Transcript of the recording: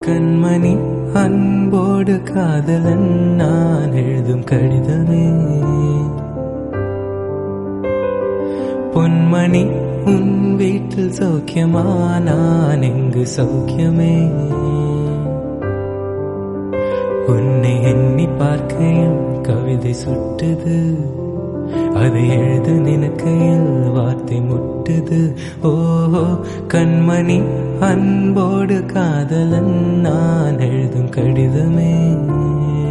கண்மணி அன்போடு காதலன் நான் எழுதும் கடிதமே பொன்மணி உன் வீட்டில் சௌக்கியமா நான் எங்கு சௌக்கியமே உன்னை எண்ணி பார்க்கையில் கவிதை சுட்டுது அதை எழுத நினைக்கையில் வார்த்தை முட்டுது ஓஹோ கண்மணி அன்போடு காதலன் நான் எழுதும் கடிதமே